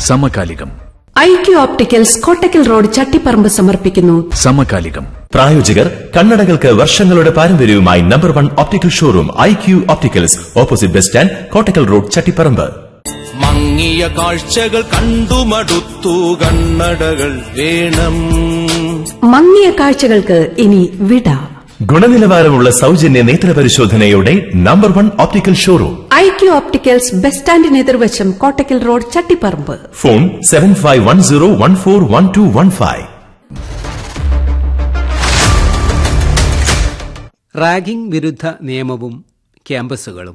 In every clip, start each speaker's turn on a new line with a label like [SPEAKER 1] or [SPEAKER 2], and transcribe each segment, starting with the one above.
[SPEAKER 1] സമകാലികം
[SPEAKER 2] IQ opticals Kottakkal road Chattiparamba സമർപ്പിക്കുന്നു
[SPEAKER 1] സമകാലികം
[SPEAKER 3] പ്രായോജകർ കണ്ണടകൾക്ക് വർഷങ്ങളുടെ പാരമ്പര്യവുമായി number one optical showroom I Q opticals opposite bus stand Kottakkal road Chattiparamba
[SPEAKER 4] മങ്ങിയ കാഴ്ചകൾ കണ്ടുമടുത്തു കണ്ണടകൾ വേണം
[SPEAKER 2] മങ്ങിയ കാഴ്ചകൾക്ക് ഇനി വിട
[SPEAKER 3] ഗുണനിലവാരമുള്ള സൗജന്യ നേത്ര പരിശോധനയോടെ number one optical showroom
[SPEAKER 2] IQ opticals bus സ്റ്റാൻഡിന് എതിർവശം Kottakkal road Chattiparamba
[SPEAKER 3] phone seven five one zero one four one two one five
[SPEAKER 5] ragging വിരുദ്ധ നിയമവും ക്യാമ്പസുകളും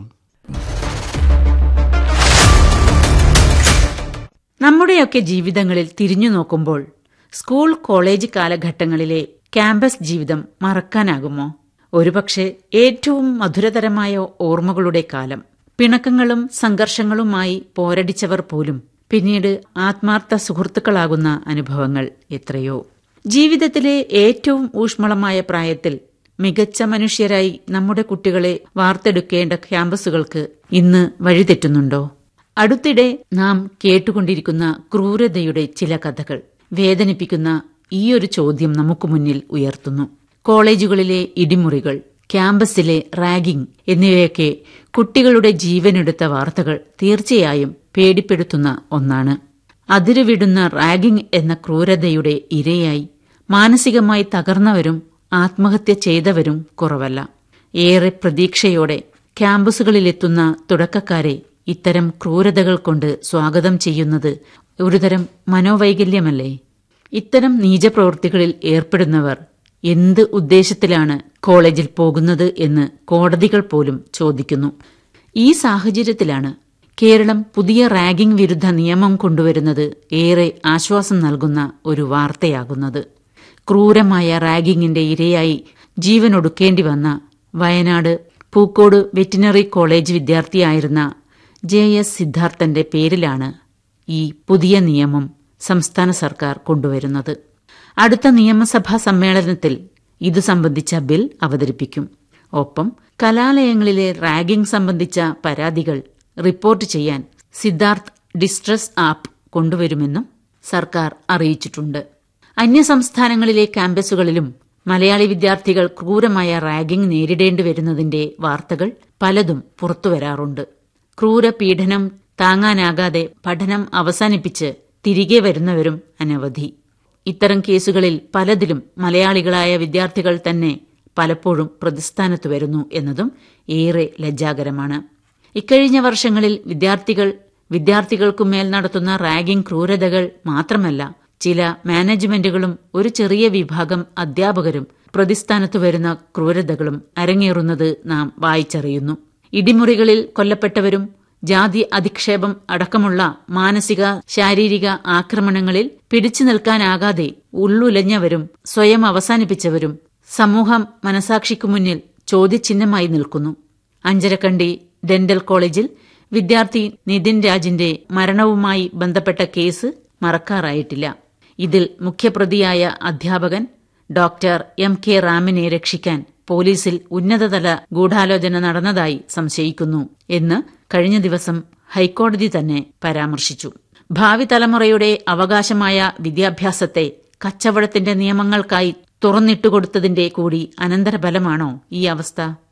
[SPEAKER 6] നമ്മുടെയൊക്കെ ജീവിതങ്ങളിൽ തിരിഞ്ഞു നോക്കുമ്പോൾ സ്കൂൾ കോളേജ് കാലഘട്ടങ്ങളിലെ ക്യാമ്പസ് ജീവിതം മറക്കാനാകുമോ ഒരുപക്ഷെ ഏറ്റവും മധുരതരമായ ഓർമ്മകളുടെ കാലം പിണക്കങ്ങളും സംഘർഷങ്ങളുമായി പോരടിച്ചവർ പോലും പിന്നീട് ആത്മാർത്ഥ സുഹൃത്തുക്കളാകുന്ന അനുഭവങ്ങൾ എത്രയോ ജീവിതത്തിലെ ഏറ്റവും ഊഷ്മളമായ പ്രായത്തിൽ മികച്ച മനുഷ്യരായി നമ്മുടെ കുട്ടികളെ വാർത്തെടുക്കേണ്ട ക്യാമ്പസുകൾക്ക് ഇന്ന് വഴിതെറ്റുന്നുണ്ടോ അടുത്തിടെ നാം കേട്ടുകൊണ്ടിരിക്കുന്ന ക്രൂരതയുടെ ചില കഥകൾ വേദനിപ്പിക്കുന്ന ഈയൊരു ചോദ്യം നമുക്ക് മുന്നിൽ ഉയർത്തുന്നു കോളേജുകളിലെ ഇടിമുറികൾ ക്യാമ്പസിലെ റാഗിംഗ് എന്നിവയൊക്കെ കുട്ടികളുടെ ജീവനെടുത്ത വാർത്തകൾ തീർച്ചയായും പേടിപ്പെടുത്തുന്ന ഒന്നാണ് അതിരുവിടുന്ന റാഗിംഗ് എന്ന ക്രൂരതയുടെ ഇരയായി മാനസികമായി തകർന്നവരും ആത്മഹത്യ ചെയ്തവരും കുറവല്ല ഏറെ പ്രതീക്ഷയോടെ ക്യാമ്പസുകളിലെത്തുന്ന തുടക്കക്കാരെ ഇത്തരം ക്രൂരതകൾ കൊണ്ട് സ്വാഗതം ചെയ്യുന്നത് ഒരുതരം മനോവൈകല്യമല്ലേ ഇത്തരം നീചപ്രവൃത്തികളിൽ ഏർപ്പെടുന്നവർ എന്ത് ഉദ്ദേശത്തിലാണ് കോളേജിൽ പോകുന്നത് എന്ന് കോടതികൾ പോലും ചോദിക്കുന്നു ഈ സാഹചര്യത്തിലാണ് കേരളം പുതിയ റാഗിംഗ് വിരുദ്ധ നിയമം കൊണ്ടുവരുന്നത് ഏറെ ആശ്വാസം നൽകുന്ന ഒരു വാർത്തയാകുന്നത് ക്രൂരമായ റാഗിങ്ങിന്റെ ഇരയായി ജീവനൊടുക്കേണ്ടി വന്ന വയനാട് പൂക്കോട് വെറ്റിനറി കോളേജ് വിദ്യാർത്ഥിയായിരുന്ന ജെ എസ് സിദ്ധാർത്ഥന്റെ പേരിലാണ് ഈ പുതിയ നിയമം സംസ്ഥാന സർക്കാർ കൊണ്ടുവരുന്നത് അടുത്ത നിയമസഭാ സമ്മേളനത്തിൽ ഇതു സംബന്ധിച്ച ബിൽ അവതരിപ്പിക്കും ഒപ്പം കലാലയങ്ങളിലെ റാഗിംഗ് സംബന്ധിച്ച പരാതികൾ റിപ്പോർട്ട് ചെയ്യാൻ സിദ്ധാർത്ഥ് ഡിസ്ട്രസ് ആപ്പ് കൊണ്ടുവരുമെന്നും സർക്കാർ അറിയിച്ചിട്ടുണ്ട് അന്യസംസ്ഥാനങ്ങളിലെ ക്യാമ്പസുകളിലും മലയാളി വിദ്യാർത്ഥികൾ ക്രൂരമായ റാഗിംഗ് നേരിടേണ്ടി വരുന്നതിന്റെ വാർത്തകൾ പലതും പുറത്തുവരാറുണ്ട് ക്രൂര പീഡനം താങ്ങാനാകാതെ പഠനം അവസാനിപ്പിച്ച് തിരികെ വരുന്നവരും അനവധി ഇത്തരം കേസുകളിൽ പലതിലും മലയാളികളായ വിദ്യാർത്ഥികൾ തന്നെ പലപ്പോഴും പ്രതിസ്ഥാനത്ത് വരുന്നു എന്നതും ഏറെ ലജ്ജാകരമാണ് ഇക്കഴിഞ്ഞ വർഷങ്ങളിൽ വിദ്യാർത്ഥികൾ വിദ്യാർത്ഥികൾക്കുമേൽ നടത്തുന്ന റാഗിംഗ് ക്രൂരതകൾ മാത്രമല്ല ചില മാനേജ്മെന്റുകളും ഒരു ചെറിയ വിഭാഗം അധ്യാപകരും പ്രതിസ്ഥാനത്ത് വരുന്ന ക്രൂരതകളും അരങ്ങേറുന്നത് നാം വായിച്ചറിയുന്നു ഇടിമുറികളിൽ കൊല്ലപ്പെട്ടവരും ജാതി അധിക്ഷേപം അടക്കമുള്ള മാനസിക ശാരീരിക ആക്രമണങ്ങളിൽ പിടിച്ചു നിൽക്കാനാകാതെ ഉള്ളുലഞ്ഞവരും സ്വയം അവസാനിപ്പിച്ചവരും സമൂഹം മനസാക്ഷിക്കു മുന്നിൽ ചോദ്യചിഹ്നമായി നിൽക്കുന്നു അഞ്ചരക്കണ്ടി ഡെന്റൽ കോളേജിൽ വിദ്യാർത്ഥി നിതിൻ രാജിന്റെ മരണവുമായി ബന്ധപ്പെട്ട കേസ് മറക്കാറായിട്ടില്ല ഇതിൽ മുഖ്യപ്രതിയായ അധ്യാപകൻ ഡോക്ടർ എം കെ റാമിനെ രക്ഷിക്കാൻ പോലീസിൽ ഉന്നതതല ഗൂഢാലോചന നടന്നതായി സംശയിക്കുന്നു എന്ന് കഴിഞ്ഞ ദിവസം ഹൈക്കോടതി തന്നെ പരാമർശിച്ചു ഭാവി തലമുറയുടെ അവകാശമായ വിദ്യാഭ്യാസത്തെ കച്ചവടത്തിന്റെ നിയമങ്ങൾക്കായി തുറന്നിട്ടുകൊടുത്തതിന്റെ കൂടി അനന്തരഫലമാണോ ഈ അവസ്ഥ